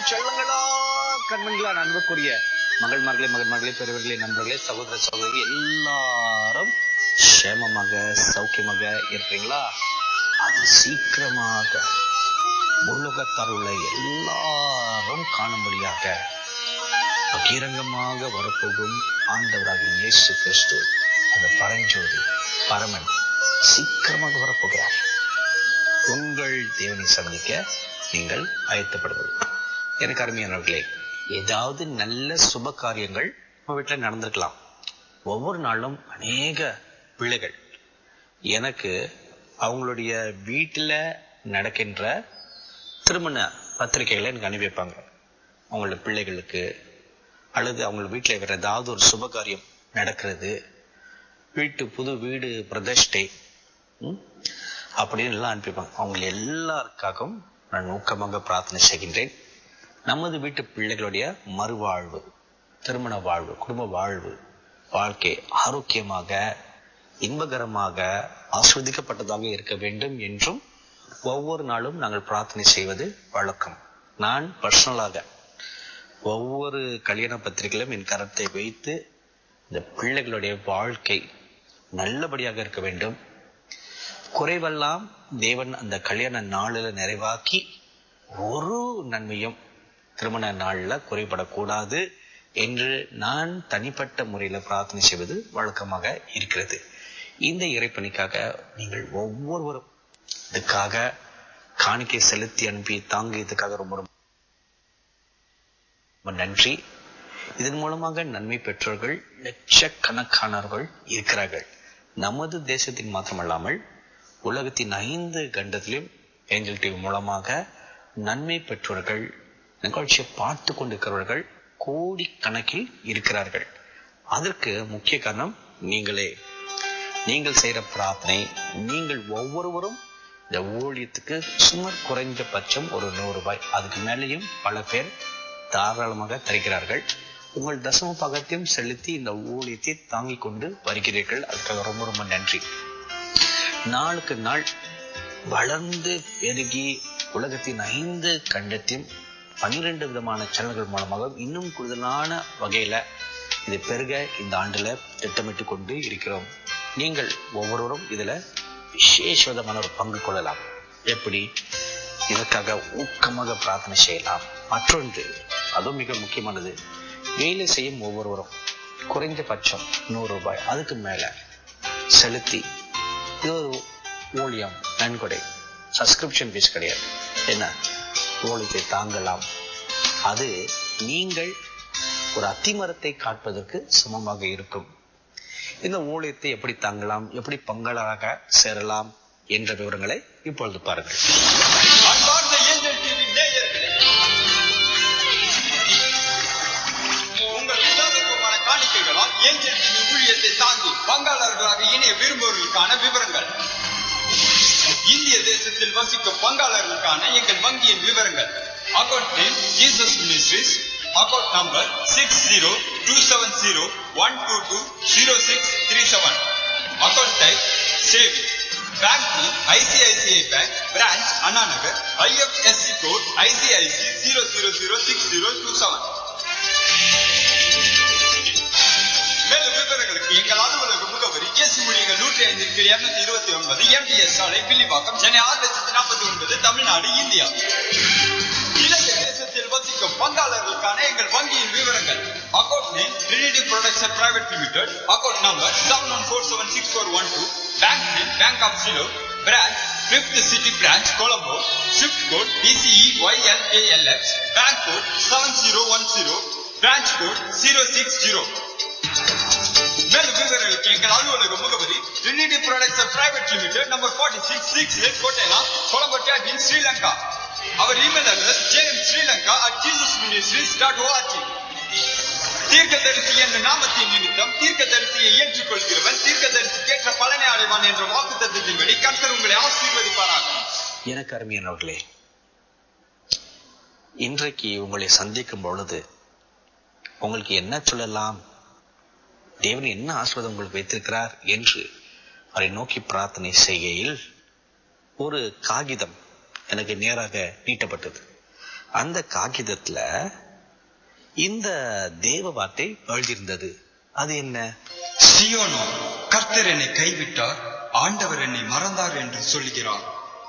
செல்லங்களா கண்மணிகளா அன்புக்குரிய மகள்மார்களே மகன்மார்களே பெரியவர்களே நண்பர்களே சகோதர சகோதரி எல்லாரும் சேமமாக சௌக்கியமாக இருக்கிறீங்களா அது சீக்கிரமாக உலகத்தருள எல்லாரும் காணும்படியாக பகிரங்கமாக வரப்போகும் ஆண்டவராக இயேசு கிறிஸ்து அந்த பரஞ்சோதி பரமன் சீக்கிரமாக வரப்போகிறார் உங்கள் தேவனை சந்திக்க நீங்கள் ஆயத்தப்படுவது எனக்கு அருமையானவர்களே ஏதாவது நல்ல சுப காரியங்கள் நம்ம வீட்டில் நடந்திருக்கலாம் ஒவ்வொரு நாளும் அநேக பிள்ளைகள் எனக்கு அவங்களுடைய வீட்டில் நடக்கின்ற திருமண பத்திரிகைகளை எனக்கு அனுப்பி வைப்பாங்க அவங்களோட பிள்ளைகளுக்கு அல்லது அவங்க வீட்டில் வேற ஏதாவது ஒரு சுப காரியம் நடக்கிறது வீட்டு புது வீடு பிரதிஷ்டை ம், அப்படின்னு எல்லாம் அனுப்பிப்பாங்க அவங்க எல்லாருக்காகவும் நான் ஊக்கமாக பிரார்த்தனை செய்கின்றேன் நமது வீட்டு பிள்ளைகளுடைய மறுவாழ்வு திருமண வாழ்வு குடும்ப வாழ்வு வாழ்க்கை ஆரோக்கியமாக இன்பகரமாக ஆஸ்வதிக்கப்பட்டதாக இருக்க வேண்டும் என்றும் ஒவ்வொரு நாளும் நாங்கள் பிரார்த்தனை செய்வது வழக்கம் நான் பர்சனலாக ஒவ்வொரு கல்யாண பத்திரிகையிலும் என் கரத்தை வைத்து இந்த பிள்ளைகளுடைய வாழ்க்கை நல்லபடியாக இருக்க வேண்டும் குறைவெல்லாம் தேவன் அந்த கல்யாண நாளில் நிறைவாக்கி ஒரு நன்மையும் திருமண நாள்ல குறைபடக்கூடாது என்று நான் தனிப்பட்ட முறையில பிரார்த்தனை செய்வது வழக்கமாக இருக்கிறது இந்த இறைப்பணிக்காக நீங்கள் ஒவ்வொருவரும் இதுக்காக காணிக்கை செலுத்தி அனுப்பி தாங்கியதுக்காக ரொம்ப ரொம்ப ரொம்ப நன்றி இதன் மூலமாக நன்மை பெற்றோர்கள் லட்சக்கணக்கானவர்கள் இருக்கிறார்கள் நமது தேசத்தின் மாத்திரமல்லாமல் உலகத்தின் ஐந்து கண்டத்திலும் ஏஞ்சல் டிவி மூலமாக நன்மை பெற்றவர்கள் நிகழ்ச்சியை பார்த்து கொண்டிருக்கிறவர்கள் கோடிக்கணக்கில் இருக்கிறார்கள் அதற்கு முக்கிய காரணம் நீங்களே நீங்கள் செய்யற பிரார்த்தனை நீங்கள் ஒவ்வொருவரும் இந்த ஊழியத்துக்கு சுமார் குறைஞ்சபட்சம் ஒரு நூறு ரூபாய் அதுக்கு மேலேயும் பல பேர் தாராளமாக தருகிறார்கள் உங்கள் தசம பகத்தையும் செலுத்தி இந்த ஊழியத்தை தாங்கிக் கொண்டு வருகிறீர்கள் அதுக்காக ரொம்ப ரொம்ப நன்றி நாளுக்கு நாள் வளர்ந்து பெருகி உலகத்தின் ஐந்து கண்டத்தையும் பன்னிரண்டு விதமான சேனல்கள் மூலமாக இன்னும் கூடுதலான வகையில இது பெருக இந்த ஆண்டுல திட்டமிட்டு கொண்டு இருக்கிறோம் நீங்கள் ஒவ்வொருவரும் இதுல விசேஷ விதமான ஒரு பங்கு கொள்ளலாம் எப்படி இதற்காக ஊக்கமாக பிரார்த்தனை செய்யலாம் மற்றொன்று அதுவும் மிக முக்கியமானது வேலை செய்யும் ஒவ்வொருவரும் குறைந்தபட்சம் நூறு ரூபாய் அதுக்கு மேல செலுத்தி இது ஒரு ஊழியம் நன்கொடை சப்ஸ்கிரிப்ஷன் ஃபீஸ் கிடையாது என்ன ஊழியத்தை தாங்கலாம் அது நீங்கள் ஒரு அத்திமரத்தை காட்பதற்கு சமமாக இருக்கும் இந்த ஊழியத்தை எப்படி தாங்கலாம் எப்படி பங்காளராக சேரலாம் என்ற விவரங்களை இப்பொழுது பாருங்கள் அன்பார்ந்த ஏஞ்சல் டிவி நேயர்களே உங்கள் உதவிக்குமான காணிக்கைகளால் ஏஞ்சல் டிவி ஊழியத்தை தாங்கி பங்காளர்களாக இணைய விரும்புவர்களுக்கான விவரங்கள் இந்திய தேசத்தில் வசிக்கும் பங்காளர்களுக்கான எங்கள் வங்கியின் விவரங்கள் account name Jesus Ministries account number six zero two seven zero one two two zero six three seven account type saving bank name ICICI bank branch Anna Nagar IFSC code ICIC zero zero zero six zero two seven மேலும் விவரங்களுக்கு எங்கள் அலுவலக முகவரி இயேசு மொழிகள் நூற்றி ஐந்திற்கு இருநூத்தி இருபத்தி ஒன்பது எம்டிஎஸ் சாலை பில்லிப்பாக்கம் சென்னை ஆறு லட்சத்தி நாற்பத்தி ஒன்பது தமிழ்நாடு இந்தியா இலங்கை தேசத்தில் வசிக்கும் பங்காளர்களுக்கான எங்கள் வங்கியின் விவரங்கள் account name Trinity Production private limited account number seven one four seven six four one two bank name bank of Ceylon branch fifth city branch Colombo SWIFT code DCE YLALX bank code seven zero one zero branch code zero six zero மேலும் விவரங்களுக்கு எங்கள் அலுவலக முகவரி Trinity Products private limited number forty six six eight கோட்டைனா கொலம்போ டேட்டின் Sri Lanka our email address JM Sri Lanka at Jesus ministries dot ORG தீர்க்கதரிசி என்ற நாமத்தின் நிமித்தம் தீர்க்கதரிசியை ஏற்றுக்கொள்கிறவன் தீர்க்கதரிசிக்கு ஏற்ற பலனை அடைவான் என்ற வாக்கு தத்துவத்தின்படி கர்த்தர் உங்களை ஆசீர்வதிப்பாராக எனக்கு அருமையானவர்களே இன்றைக்கு உங்களை சந்திக்கும் பொழுது உங்களுக்கு என்ன சொல்லலாம் தேவன் என்ன ஆசிர்வாதம் உங்களுக்கு வைத்திருக்கிறார் என்று அவரை நோக்கி பிரார்த்தனை செய்கையில் ஒரு காகிதம் எனக்கு நேராக நீட்டப்பட்டது அந்த காகிதத்துல இந்த தேவ வார்த்தை எழுதியிருந்தது அது என்ன சியோனோ கர்த்தர் என்னை கைவிட்டார் ஆண்டவர் என்னை மறந்தார் என்று சொல்லுகிறார்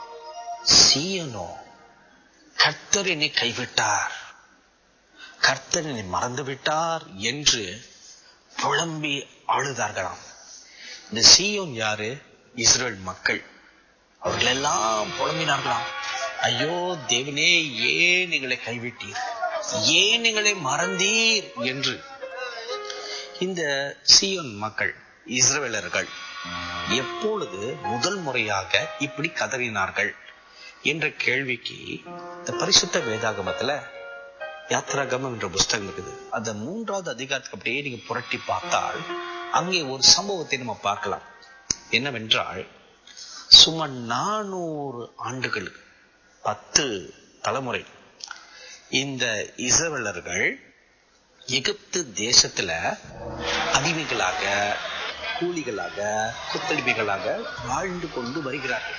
சீயனோ கர்த்தர் என்னை கைவிட்டார் கர்த்தர் என்னை மறந்து விட்டார் என்று புலம்பி அழுதார்களாம் இந்த சீயோன் யாரு இஸ்ரேல் மக்கள் அவர்கள் எல்லாம் புலம்பினார்களாம் ஐயோ தேவனே ஏன் எங்களை கைவிட்டீர் ஏன் எங்களை மறந்தீர் என்று இந்த சீயோன் மக்கள் இஸ்ரவேலர்கள் எப்பொழுது முதல் முறையாக இப்படி கதறினார்கள் என்ற கேள்விக்கு இந்த பரிசுத்த வேதாகமத்துல யாத்ராகமம் என்ற புஸ்தகம் இருக்குது அந்த மூன்றாவது அதிகாரத்துக்கு அப்படியே நீங்க புரட்டி பார்த்தால் அங்கே ஒரு சம்பவத்தை நம்ம பார்க்கலாம் என்னவென்றால் சுமார் நானூறு ஆண்டுகள் பத்து தலைமுறை இந்த இஸ்ரவேலர்கள் எகிப்து தேசத்துல அடிமைகளாக கூலிகளாக கொத்தடிமைகளாக வாழ்ந்து கொண்டு வருகிறார்கள்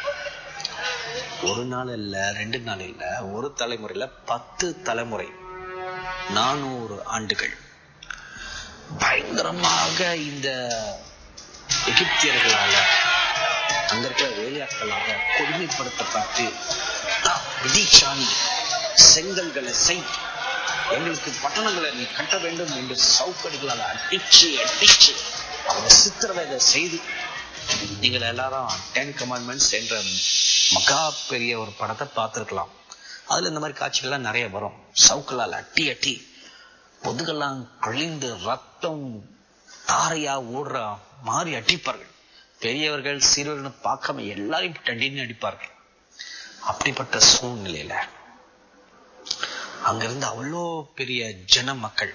ஒரு நாள் இல்ல ரெண்டு நாள் இல்ல ஒரு தலைமுறையில பத்து தலைமுறை நானூறு ஆண்டுகள் பயங்கரமாக இந்த எகிப்தியர்களால அங்க இருக்கிற வேலையாட்களாக கொடுமைப்படுத்தப்பட்டு விதிச்சாணி செங்கல்களை செய் எங்களுக்கு பட்டணங்களை நீ கட்ட வேண்டும் என்று சவுக்கடிகளால் அடிச்சு அடிச்சு அவங்க சித்திரவதை செய்து நீங்கள் எல்லாரும் டென் கமாண்ட்மெண்ட்ஸ் என்ற மகா பெரிய ஒரு படத்தை பார்த்திருக்கலாம் அதுல இந்த மாதிரி காட்சிகள்லாம் நிறைய வரும் சவுக்களால் அட்டி அட்டி பொதுகெல்லாம் கழிந்து ரத்தம் தாரையா ஓடுற மாதிரி அடிப்பார்கள் பெரியவர்கள் சிறுவர்கள் பார்க்காம எல்லாரையும் டண்டின்னு அடிப்பார்கள் அப்படிப்பட்ட சூழ்நிலையில அங்கிருந்து அவ்வளோ பெரிய ஜன மக்கள்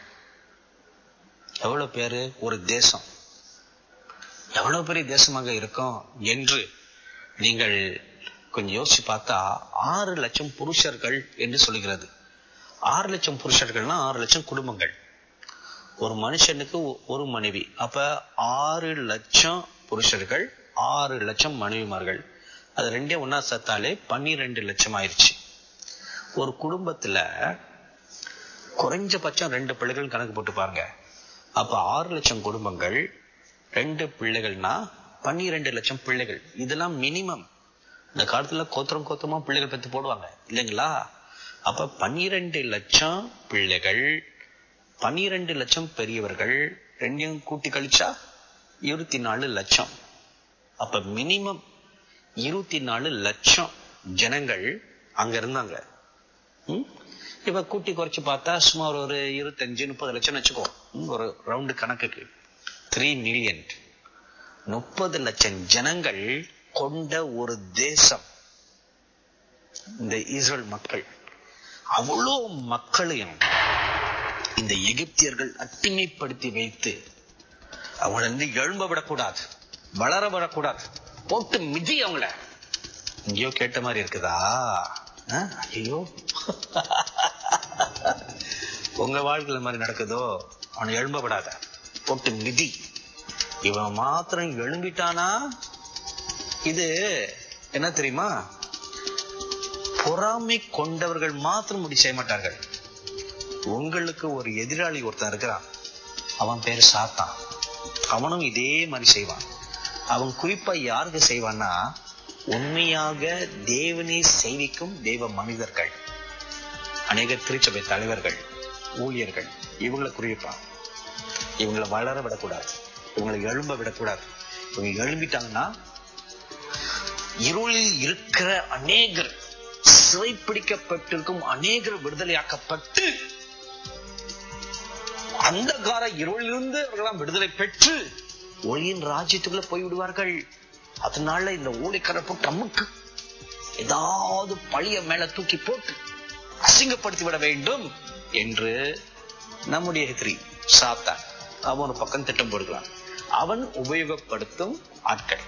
எவ்வளவு பேரு ஒரு தேசம் எவ்வளவு பெரிய தேசமாக இருக்கும் என்று நீங்கள் கொஞ்சம் யோசிச்சு பார்த்தா ஆறு லட்சம் புருஷர்கள் என்று சொல்கிறது ஆறு லட்சம் புருஷர்கள்னா ஆறு லட்சம் குடும்பங்கள் ஒரு மனுஷனுக்கு ஒ- ஒரு மனைவி அப்ப ஆறு லட்சம் புருஷர்கள் ஆறு லட்சம் மனைவிமார்கள் அது ரெண்டே ஒன்னா சேர்த்தாலே பன்னிரெண்டு லட்சம் ஆயிருச்சு ஒரு குடும்பத்துல குறைஞ்சபட்சம் ரெண்டு பிள்ளைகள் கணக்கு போட்டு பாருங்க அப்ப ஆறு லட்சம் குடும்பங்கள் ரெண்டு பிள்ளைகள்னா பன்னிரெண்டு லட்சம் பிள்ளைகள் இதெல்லாம் மினிமம் இந்த காலத்துல கோத்திரம் கோத்திரமா பிள்ளைகள் பெத்து போடுவாங்க இல்லைங்களா அப்ப பன்னிரெண்டு லட்சம் பிள்ளைகள் பன்னிரெண்டு லட்சம் பெரியவர்கள் ரெண்டையும் கூட்டி கழிச்சா இருபத்தி நாலு லட்சம் அப்ப மினிமம் இருபத்தி நாலு லட்சம் ஜனங்கள் அங்க இருந்தாங்க ம்? இப்ப கூட்டி குறைச்சு பார்த்தா சுமார் ஒரு இருபத்தஞ்சு முப்பது லட்சம் வச்சுக்கோ ம், ஒரு ரவுண்டு கணக்குக்கு த்ரீ மில்லியன் முப்பது லட்சம் ஜனங்கள் கொண்ட ஒரு தேசம் இந்த இஸ்ரேல் மக்கள் அவ்வளோ மக்களையும் இந்த எகிப்தியர்கள் அட்டிமைப்படுத்தி வைத்து அவங்கள வந்து எழும்ப விடக்கூடாது வளர விடக்கூடாது போட்டு மிதி அவங்கள எங்கேயோ கேட்ட மாதிரி இருக்குதா ஆ? ஐயோ உங்க வாழ்க்கையில மாதிரி நடக்குதோ அவனை எழும்ப விடாத போட்டு மிதி இவன் மாத்திரம் எழும்பிட்டானா இது என்ன தெரியுமா பொறாமை கொண்டவர்கள் மாத்திரம் முடி செய்ய மாட்டார்கள் உங்களுக்கு ஒரு எதிராளி ஒருத்தன் இருக்கிறான் அவன் பேரு சாத்தான் அவனும் இதே மாதிரி செய்வான் அவன் குறிப்பா யாருக்கு செய்வான்னா உண்மையாக தேவனை செய்விக்கும் தெய்வ மனிதர்கள் அநேக திருச்சபை தலைவர்கள் ஊழியர்கள் இவங்களை குறிப்பான் இவங்களை வளர விடக்கூடாது இவங்களை எழும்ப விடக்கூடாது இவங்க எழும்பிட்டாங்கன்னா இருளில் இருக்கிற அநேகர் சிறைப்பிடிக்கப்பட்டிருக்கும் அநேகர் விடுதலையாக்கப்பட்டு அந்தகார இருளிலிருந்து அவர்களாம் விடுதலை பெற்று ஒளியின் ராஜ்யத்துக்குள்ள போய் விடுவார்கள் அதனால இந்த ஊழிக்கரை போட்டு அமுக்கு ஏதாவது பழிய மேல தூக்கி போட்டு அசிங்கப்படுத்தி விட வேண்டும் என்று நம்முடைய எதிரி சாத்தான் அவன் ஒரு பக்கம் திட்டம் போடுகிறான் அவன் உபயோகப்படுத்தும் ஆட்கள்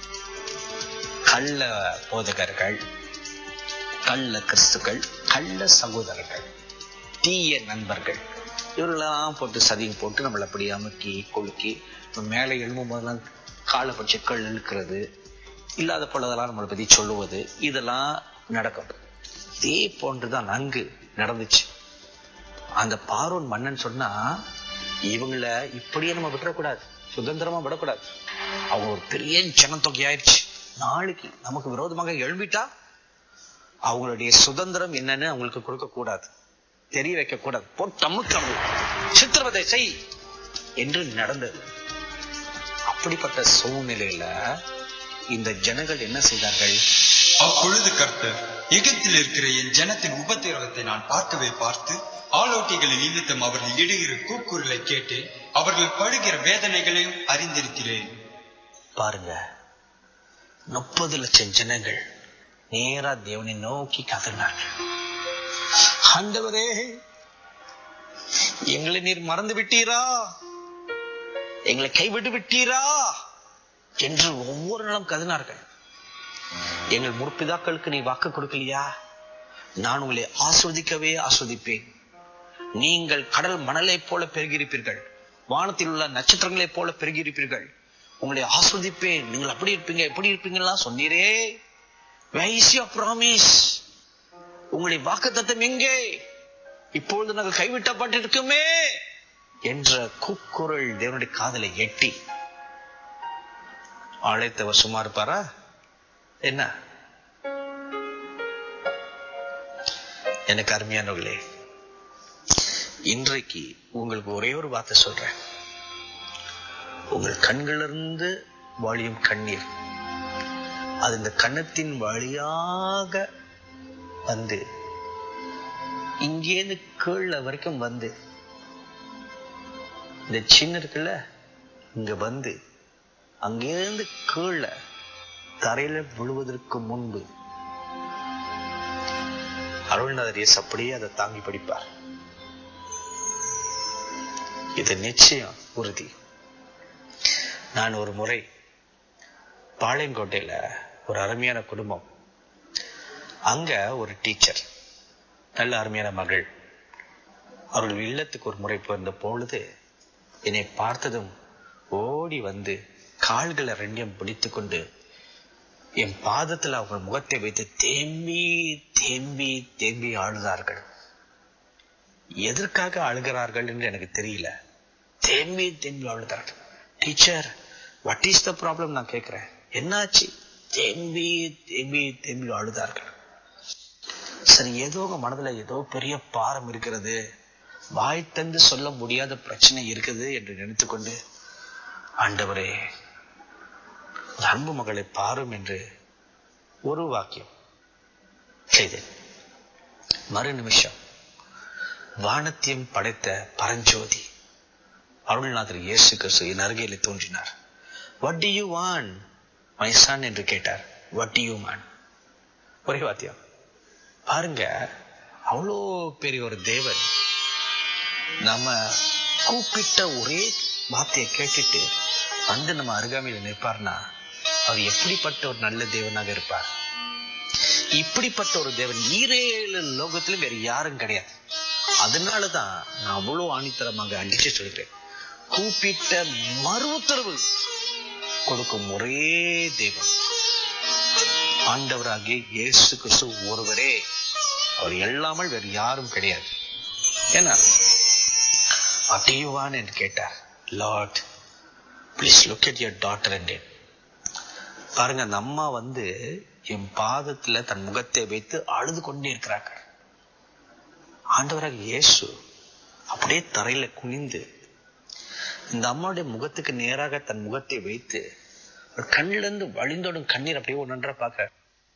கள்ள போதகர்கள் கள்ள கிறிஸ்துக்கள் கள்ள சகோதரர்கள் தீய நண்பர்கள் இவர்களெல்லாம் போட்டு சதிங்க போட்டு நம்மளை அப்படி அமுக்கி கொழுக்கி இப்ப மேலே எழும்பும் போதெல்லாம் காலை பட்ச கல் இழுக்கிறது இல்லாத பொழுதெல்லாம் நம்மளை பத்தி சொல்லுவது இதெல்லாம் நடக்கும் இதே போன்றுதான் அங்கு நடந்துச்சு அந்த பார்வோன் மன்னன் சொன்னா இவங்கள இப்படியே நம்ம விட்டுறக்கூடாது சுதந்திரமா விடக்கூடாது அவங்க ஒரு பெரிய ஜனத்தொகை ஆயிடுச்சு நாளைக்கு நமக்கு விரோதமாக எழும்பிட்டா அவங்களுடைய சுதந்திரம் என்னன்னு அவங்களுக்கு கொடுக்க கூடாது தெரிய வைக்க கூடாது போட்டமுக்கு சித்திரவதை செய் என்று நடந்தது அப்படிப்பட்ட சூழ்நிலையில இந்த ஜனங்கள் என்ன செய்தார்கள் அப்பொழுது கர்த்தர் எகிப்தில் இருக்கிற என் ஜனத்தின் உபத்திரவத்தை நான் பார்க்கவே பார்த்து ஆலோட்டிகளின் நிமித்தம் அவர்கள் இடுகிற கூக்குரலை கேட்டு அவர்கள் படுகிற வேதனைகளையும் அறிந்திருக்கிறேன் பாருங்க முப்பது லட்சம் ஜனங்கள் நேரா தேவனை நோக்கி கதறினாங்க ஆண்டவரே எங்களை நீர் மறந்து விட்டீரா எங்களை கைவிட்டு விட்டீரா என்று ஒவ்வொரு நாளும் கதனார்கள் எங்கள் முற்பிதாக்களுக்கு நீ வாக்கு கொடுக்கலையா நான் உங்களை ஆஸ்வதிக்கவே ஆஸ்வதிப்பேன் நீங்கள் கடல் மணலைப் போல பெருகியிருப்பீர்கள் வானத்தில் உள்ள நட்சத்திரங்களைப் போல பெருகியிருப்பீர்கள் உங்களை ஆஸ்வதிப்பேன் நீங்கள் அப்படி இருப்பீங்க எப்படி இருப்பீங்களா சொன்னீரே வைசியா ப்ராமிஸ் உங்களுடைய வாக்கு தத்தம் எங்கே இப்பொழுது நாங்கள் கைவிட்டப்பட்டிருக்குமே என்ற கூக்குரல் தேவனுடைய காதலை எட்டி அழைத்தவர் சும்மா இருப்பாரா என்ன எனக்கு அருமையானவர்களே இன்றைக்கு உங்களுக்கு ஒரே ஒரு வார்த்தை சொல்றேன் உங்கள் கண்களிலிருந்து வழியும் கண்ணீர் அது இந்த கன்னத்தின் வழியாக வந்து இங்கேருந்து கீழே வரைக்கும் வந்து இந்த சின்ன இருக்குல்ல இங்க வந்து அங்கேருந்து கீழே தரையில விழுவதற்கு முன்பு அருள்நாதர் இயேசு அப்படியே அதை தாங்கி படிப்பார் இது நிச்சயம் உறுதி நான் ஒரு முறை பாளையங்கோட்டையில ஒரு அருமையான குடும்பம் அங்க ஒரு டீச்சர் நல்ல அருமையான மகள் அவர்கள் இல்லத்துக்கு ஒரு முறை போயிருந்த பொழுது என்னை பார்த்ததும் ஓடி வந்து கால்களை ரெண்டையும் பிடித்து கொண்டு என் பாதத்துல அவங்க முகத்தை வைத்து தேம்பி தேம்பி தேம்பி அழுதார்கள் எதற்காக அழுகிறார்கள் என்று எனக்கு தெரியல தேம்பி தேம்பி அழுதார்கள் teacher what is the problem நான் கேட்கிறேன் என்னாச்சு தேம்பி தேம்பி தேம்பி அழுதார்கள் சரி ஏதோ உங்க மனதுல ஏதோ பெரிய பாரம் இருக்கிறது வாய் தந்து சொல்ல முடியாத பிரச்சனை இருக்குது என்று நினைத்துக்கொண்டு ஆண்டவரே இந்த அன்பு மகளை பாரும் என்று ஒரு வாக்கியம் செய்தேன் மறு நிமிஷம் வானத்தையும் படைத்த பரஞ்சோதி அருள்நாதர் இயேசு கிறிஸ்து என் அருகையில் தோன்றினார் what do you want my son என்று கேட்டார் வட் டு யூ வான் ஒரே வாத்தியம் பாருங்க அவ்வளோ பெரிய ஒரு தேவன் நம்ம கூப்பிட்ட ஒரே வார்த்தையை கேட்டுட்டு வந்து நம்ம அருகாமையில் நிற்பார்னா அவர் எப்படிப்பட்ட ஒரு நல்ல தேவனாக இருப்பார் இப்படிப்பட்ட ஒரு தேவன் ஈரேழு லோகத்திலும் வேற யாரும் கிடையாது அதனாலதான் நான் அவ்வளவு ஆணித்தரமாக அடிச்சு சொல்கிறேன் கூப்பிட்ட மறு உத்தரவு கொடுக்கும் ஒரே தேவன் ஆண்டவராகிய இயேசு கிறிஸ்து ஒருவரே அவர் எல்லாமல் வேறு யாரும் கிடையாது ஏன்னா அட்டியுவான் என்று கேட்டார் Lord please look at your daughter and பாருங்க அந்த அம்மா வந்து என் பாதத்துல தன் முகத்தை வைத்து அழுது கொண்டே இருக்கிறார்கள் ஆண்டவராக இயேசு அப்படியே தரையில குனிந்து இந்த அம்மாவுடைய முகத்துக்கு நேராக தன் முகத்தை வைத்து கண்ணில இருந்து வழிந்தோடும் கண்ணீர் அப்படியே ஒன்றா பார்க்க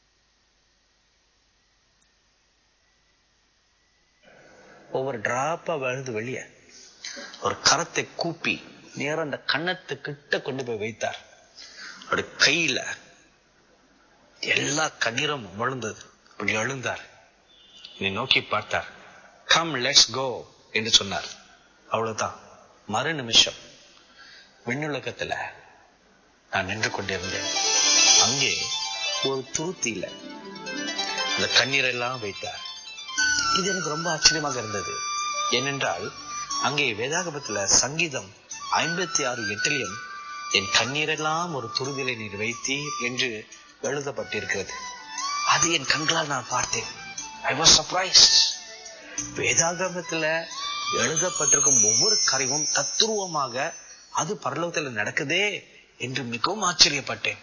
ஒவ்வொரு டிராப்பா வருது வெளியே ஒரு கரத்தை கூப்பி நேரம் அந்த கன்னத்து கிட்ட கொண்டு போய் வைத்தார் அப்படி கையில எல்லா கண்ணீரும் விழுந்தது அப்படி எழுந்தார் என்னை நோக்கி பார்த்தார் கம் லெட்ஸ் கோ என்று சொன்னார் அவ்வளவுதான் மறு நிமிஷம் விண்ணுலகத்துல நான் நின்று கொண்டிருந்தேன் அங்கே ஒரு துருத்தியில அந்த கண்ணீரெல்லாம் வைத்தார் இது எனக்கு ரொம்ப ஆச்சரியமாக இருந்தது ஏனென்றால் அங்கே வேதாகமத்துல சங்கீதம் ஐம்பத்தி ஆறு எட்டிலும் என் கண்ணீரெல்லாம் ஒரு துருதிலை நீர் வைத்தீர் என்று எழுதப்பட்டிருக்கிறது அது என் கண்களால் நான் பார்த்தேன் ஐ வாஸ் சர்ப்ரைஸ் வேதாகமத்துல எழுதப்பட்டிருக்கும் ஒவ்வொரு காரியமும் தத்துருவமாக அது பரலோகத்துல நடக்குதே என்று மிகவும் ஆச்சரியப்பட்டேன்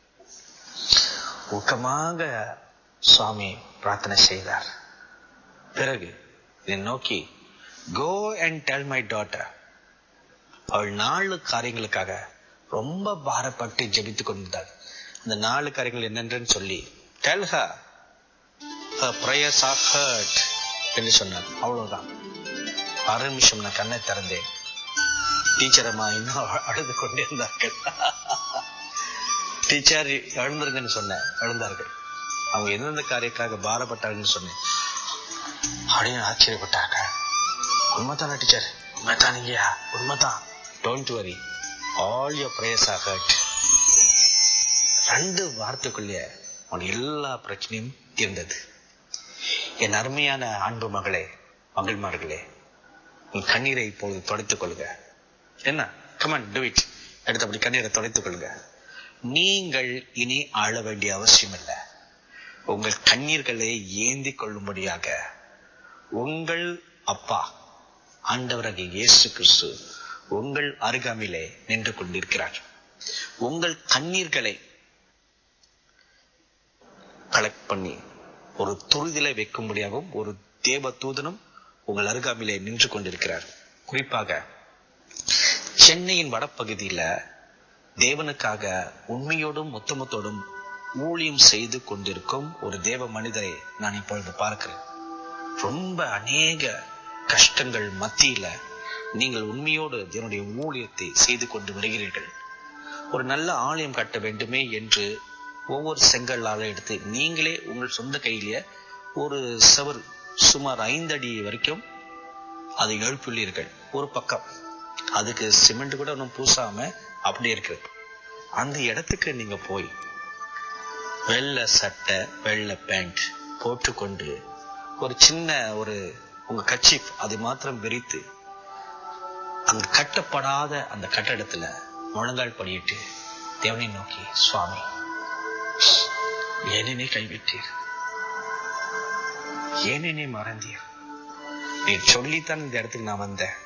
ஊக்கமாக சுவாமி பிரார்த்தனை செய்தார் பிறகு இதை நோக்கி go and tell my daughter அவள் நாலு காரியங்களுக்காக ரொம்ப பாரப்பட்டு ஜெபித்துக் கொண்டிருந்தாள் அந்த நாலு காரியங்கள் என்னென்னு சொல்லி tell her her prayers are heard என்று சொன்னார் அவ்வளவுதான் அரை நிமிஷம் நான் கண்ணை திறந்தேன் டீச்சர் அம்மா இன்னும் அழுது கொண்டே இருந்தார்கள் டீச்சர் எழுந்திருங்கன்னு சொன்னேன் எழுந்தார்கள் அவங்க எந்தெந்த காரியக்காக பாரப்பட்டாங்கன்னு சொன்னேன் அப்படின்னு ஆச்சரியப்பட்டாங்க உண்மைதானா டீச்சர் உண்மைதான் இல்லையா உண்மைதான் don't worry all your prayers are heard ரெண்டு வார்த்தைக்குள்ளே அவன் எல்லா பிரச்சனையும் தீர்ந்தது என் அருமையான அன்பு மகளே மகள்மார்களே உன் கண்ணீரை இப்பொழுது துடைத்துக் கொள்க என்ன கமன் டு இட் எடுத்தபடி கண்ணீரை துடைத்துக் கொள்க நீங்கள் இனி ஆள வேண்டிய அவசியம் இல்லை உங்கள் கண்ணீர்களை ஏந்தி கொள்ளும்படியாக உங்கள் அப்பா ஆண்டவராகிய இயேசு கிறிஸ்து உங்கள் அருகாமையிலே நின்று கொண்டிருக்கிறார் உங்கள் கண்ணீர்களை கலெக்ட் பண்ணி ஒரு துரிதிலை வைக்கும்படியாகவும் ஒரு தேவ தூதனும் உங்கள் அருகாமையிலே நின்று கொண்டிருக்கிறார் குறிப்பாக சென்னையின் வடபகுதியில தேவனுக்காக உண்மையோடும் மொத்தமத்தோடும் ஊழியம் செய்து கொண்டிருக்கும் ஒரு தேவ மனிதரை நான் இப்பொழுது பார்க்கிறேன் ரொம்ப அநேக கஷ்டங்கள் மத்தியில நீங்கள் உண்மையோடு என்னுடைய ஊழியத்தை செய்து கொண்டு வருகிறீர்கள் ஒரு நல்ல ஆலயம் கட்ட வேண்டுமே என்று ஒவ்வொரு செங்கல்லால எடுத்து நீங்களே உங்கள் சொந்த கையிலேயே ஒரு செவர் சுமார் ஐந்து அடி வரைக்கும் அதை எழுப்பியுள்ளீர்கள் ஒரு பக்கம் அதுக்கு சிமெண்ட் கூட ஒன்றும் பூசாம அப்படியே இருக்கு அந்த இடத்துக்கு நீங்க போய் வெள்ளை சட்டை வெள்ளை பேண்ட் போட்டுக்கொண்டு ஒரு சின்ன ஒரு உங்க கட்சி அதை மாத்திரம் விரித்து அங்க கட்டப்படாத அந்த கட்டடத்துல முழங்கால் படியிட்டு தேவனை நோக்கி சுவாமி ஏனெனே கைவிட்டீர் ஏனெனே மறந்தீர் நீ சொல்லித்தான் இந்த இடத்துக்கு நான் வந்தேன்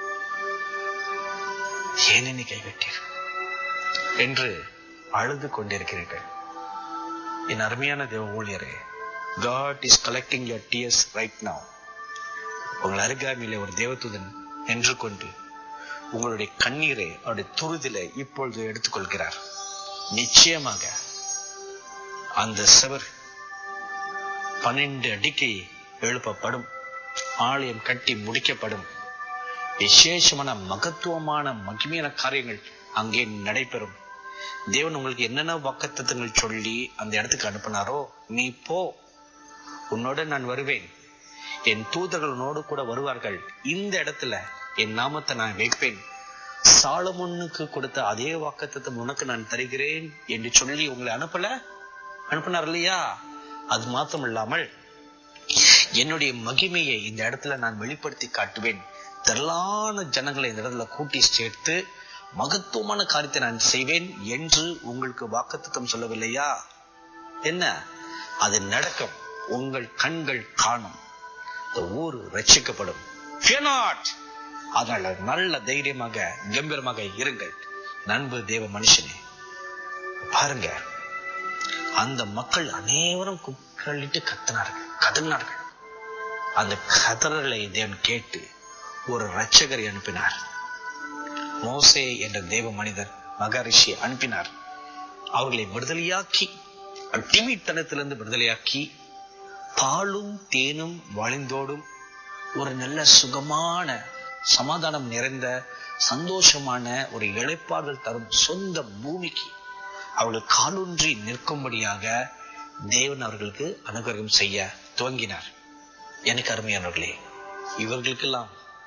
ஏனெனே கைவிட்டீர் என்று அழுது கொண்டிருக்கிறீர்கள் என் அருமையான தேவ ஊழியரே God is collecting your tears right now உங்கள் அருகாமையிலே ஒரு தேவதூதன் நின்று கொண்டு உங்களுடைய கண்ணீரை அவருடைய துருதில இப்பொழுது எடுத்துக்கொள்கிறார் நிச்சயமாக அந்த செவர் பன்னெண்டு அடிக்கு எழுப்பப்படும் ஆலயம் கட்டி முடிக்கப்படும் விசேஷமான மகத்துவமான மகிமையான காரியங்கள் அங்கே நடைபெறும் தேவன் உங்களுக்கு என்னென்ன வாக்குத்தத்தங்கள் சொல்லி அந்த இடத்துக்கு அனுப்பினாரோ நீ போ உன்னோட நான் வருவேன் என் தூதர்கள் உன்னோடு கூட வருவார்கள் இந்த இடத்துல என் நாமத்தை நான் வைப்பேன் சாலமுன்னுக்கு கொடுத்த அதே வாக்குத்தத்தம் உனக்கு நான் தருகிறேன் என்று சொல்லி உங்களை அனுப்பல அனுப்பினார் இல்லையா அது மாத்திரம் இல்லாமல் என்னுடைய மகிமையை இந்த இடத்துல நான் வெளிப்படுத்தி காட்டுவேன் திரளான ஜனங்களை இந்த இடத்துல கூட்டி சேர்த்து மகத்துவமான காரியத்தை நான் செய்வேன் என்று உங்களுக்கு வாக்குத்தத்தம் சொல்லவில்லையா என்ன அது நடக்கும் உங்கள் கண்கள் காணும் இந்த ஊர் ரட்சிக்கப்படும் Fear not. அதனால நல்ல தைரியமாக கம்பீரமாக இருங்கள் நண்பு தேவ மனுஷனே பாருங்க அந்த மக்கள் அனைவரும் குக்களிட்டு கத்தினார்கள் கதறினார்கள் அந்த கதறலை தேவன் கேட்டு ஒரு ரட்சகரை அனுப்பினார் மோசே என்ற தேவ மனிதர் மகரிஷி அனுப்பினார் அவர்களை விடுதலையாக்கி அடிமைத்தனத்திலிருந்து விடுதலையாக்கி பாலும் தேனும் வழிந்தோடும் ஒரு நல்ல சுகமான சமாதானம் நிறைந்த சந்தோஷமான ஒரு இழைப்பார்கள் தரும் சொந்த பூமிக்கு அவர்கள் காலூன்றி நிற்கும்படியாக தேவன் அவர்களுக்கு அனுகிரகம் செய்ய துவங்கினார் எனக்கு அருமையானவர்களே இவர்களுக்கெல்லாம்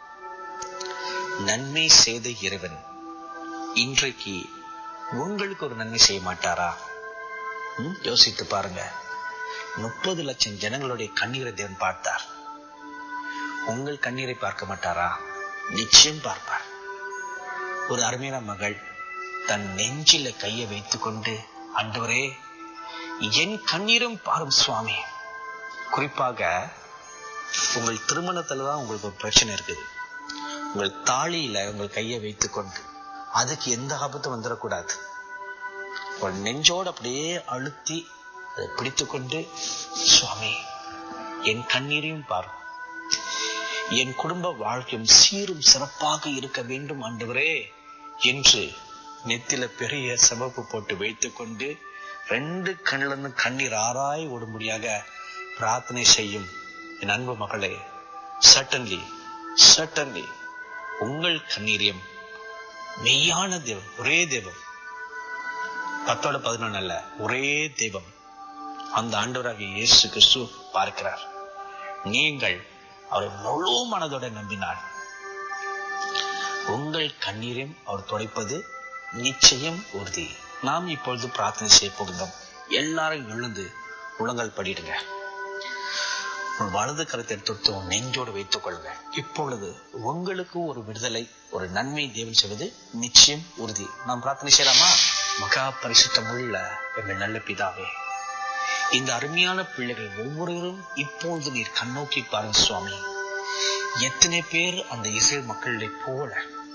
நன்மை செய்த இறைவன் இன்றைக்கு உங்களுக்கு ஒரு நன்மை செய்ய மாட்டாரா ம், யோசித்து பாருங்க முப்பது லட்சம் ஜனங்களுடைய கண்ணீரை தேவன் பார்த்தார் உங்கள் கண்ணீரை பார்க்க மாட்டாரா நிச்சயம் பார்ப்பார் ஒரு அருமையான மகள் தன் நெஞ்சில கையை வைத்துக் கொண்டு ஆண்டவரே என் கண்ணீரும் பாரும் சுவாமி குறிப்பாக உங்கள் திருமணத்துல தான் உங்களுக்கு ஒரு பிரச்சனை இருக்குது உங்கள் தாலியில உங்கள் கையை வைத்துக்கொண்டு அதுக்கு எந்த ஆபத்தும் வந்துடக்கூடாது உங்கள் நெஞ்சோடு அப்படியே அழுத்தி அதை பிடித்துக்கொண்டு சுவாமி என் கண்ணீரையும் பாரும் என் குடும்ப வாழ்க்கையும் சீரும் சிறப்பாக இருக்க வேண்டும் ஆண்டவரே என்று நெத்தில பெரிய சிவப்பு போட்டு வைத்துக்கொண்டு ரெண்டு கண்ணிலிருந்து கண்ணீர் ஆராய் ஓடும்படியாக பிரார்த்தனை செய்யும் என் அன்பு மகளே சட்டன்லி சட்டன்லி உங்கள் கண்ணீரியம் மெய்யான தேவன் ஒரே தேவன் பத்தோட பதினொன்னு அல்ல ஒரே தெய்வம் அந்த ஆண்டவராகிய இயேசு கிறிஸ்து பார்க்கிறார் நீங்கள் அவரை முழு மனதோட நம்பினார் உங்கள் கண்ணீரையும் அவர் துடைப்பது நிச்சயம் உறுதி நாம் இப்பொழுது பிரார்த்தனை செய்ய போகிறோம் எல்லாரும் எழுந்து முழங்கால் படிடுங்க உன் வலது கருத்தை தொட்டு உன் நெஞ்சோடு வைத்துக் கொள்ளுங்க இப்பொழுது உங்களுக்கு ஒரு விடுதலை ஒரு நன்மை தேவன் செய்வது நிச்சயம் உறுதி நாம் பிரார்த்தனை செய்யலாமா மகா பரிசுத்தம் உள்ள எங்கள் நல்ல பிதாவே இந்த அருமையான பிள்ளைகள் ஒவ்வொருவரும் இப்பொழுது நீர் கண்ணோக்கி பாருங்க சுவாமி எத்தனை பேர் அந்த இஸ்ரேல் மக்களை போல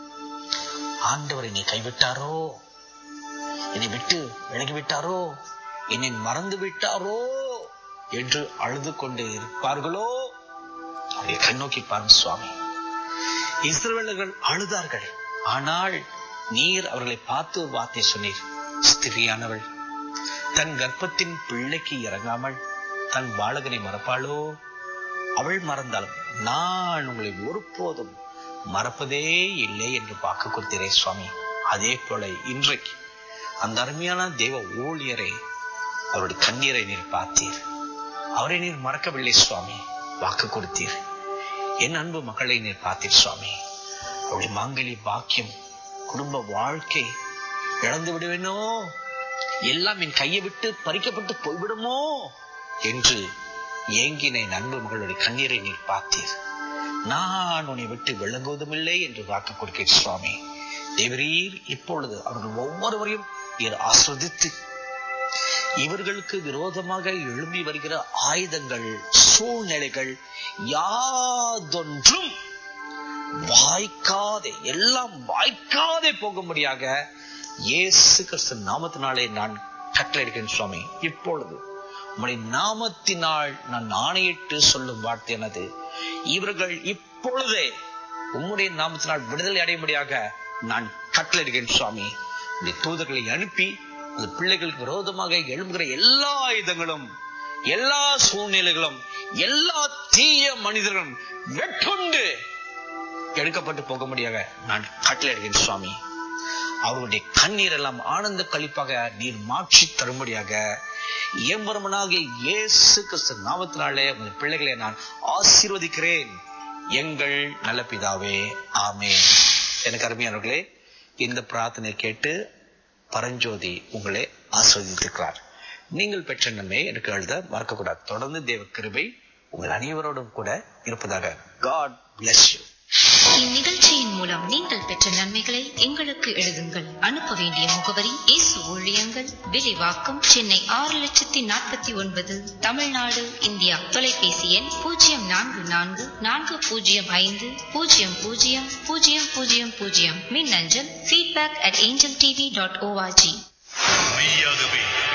ஆண்டவர் என்னை கைவிட்டாரோ என்னை விட்டு விலகி விட்டாரோ என்னை மறந்து விட்டாரோ என்று அழுது கொண்டு இருப்பார்களோ அவரை கண்ணோக்கி பாருங்க சுவாமி இஸ்ரவேலர்கள் அழுதார்கள் ஆனால் நீர் அவர்களை பார்த்து ஒரு வார்த்தை சொன்னீர் ஸ்திரியானவள் தன் கர்ப்பத்தின் பிள்ளைக்கு இறங்காமல் தன் பாலகனை மறப்பாளோ அவள் மறந்தாலும் நான் உங்களை ஒருபோதும் மறப்பதே இல்லை என்று வாக்கு கொடுத்தீரே சுவாமி அதே போல இன்றைக்கு அந்த அருமையான தேவ ஊழியரை அவருடைய கண்ணீரை நீர் பார்த்தீர் அவரை நீர் மறக்கவில்லை சுவாமி வாக்கு கொடுத்தீர் என் அன்பு மகளை நீர் பார்த்தீர் சுவாமி அவருடைய மாங்கலி பாக்கியம் குடும்ப வாழ்க்கை இழந்து விடுவேனோ எல்லாம் என் கையை விட்டு பறிக்கப்பட்டு போய்விடுமோ என்று ஏங்கின என் அன்பு மகளுடைய கண்ணீரை நீர் பார்த்தீர் நான் உன்னை விட்டு விளங்குவதுமில்லை என்று வாக்கு கொடுக்கிறேன் சுவாமி தேவரீர் இப்பொழுது அவர்கள் ஒவ்வொருவரையும் நீர் ஆஸ்வதித்து இவர்களுக்கு விரோதமாக எழும்பி வருகிற ஆயுதங்கள் சூழ்நிலைகள் யாதொன்றும் வாய்க்காதே எல்லாம் வாய்க்காதே போகும்படியாக இயேசு கிறிஸ்து நாமத்தினாலே நான் கட்டளையிடுகிறேன் சுவாமி இப்பொழுது உம்முடைய நாமத்தினால் நான் ஆணையிட்டு சொல்லும் வார்த்தை எனது இவர்கள் இப்பொழுதே உம்முடைய நாமத்தினால் விடுதலை அடையும்படியாக நான் கட்டளையிடுகிறேன் சுவாமி இந்த தூதர்களை அனுப்பி அந்த பிள்ளைகளுக்கு விரோதமாக எழும்புகிற எல்லா ஆயுதங்களும் எல்லா சூழ்நிலைகளும் எல்லா தீய மனிதர்களும் வெட்கொண்டு எடுக்கப்பட்டு போகும்படியாக நான் கட்டளையிடுகிறேன் சுவாமி அவருடைய கண்ணீர் எல்லாம் ஆனந்த கழிப்பாக நீர் மாற்றி தரும்படியாக எம்பரமனாகிய இயேசு கிறிஸ்து நாமத்தினாலே உங்கள் பிள்ளைகளை நான் ஆசீர்வதிக்கிறேன் எங்கள் நல்ல பிதாவே ஆமே எனக்கு அருமையானவர்களே இந்த பிரார்த்தனை கேட்டு பரஞ்சோதி உங்களை ஆஸ்வதித்திருக்கிறார் நீங்கள் பெற்ற நன்மை எனக்கு எழுத மறக்கக்கூடாது தொடர்ந்து தேவ கிருபை உங்கள் அனைவரோடும் கூட இருப்பதாக காட் bless you இந்நிகழ்ச்சியின் மூலம் நீங்கள் பெற்ற நன்மைகளை எங்களுக்கு எழுதுங்கள் அனுப்ப வேண்டிய முகவரி இயேசு ஊழியங்கள் விரிவாக்கம் சென்னை ஆறு லட்சத்தி நாற்பத்தி ஒன்பது தமிழ்நாடு இந்தியா தொலைபேசி எண் பூஜ்ஜியம் நான்கு நான்கு நான்கு பூஜ்ஜியம் ஐந்து பூஜ்ஜியம் பூஜ்ஜியம் பூஜ்ஜியம் பூஜ்ஜியம் பூஜ்ஜியம் மின்னஞ்சல் feedback at Angel TV dot ORG மெய்யாகவே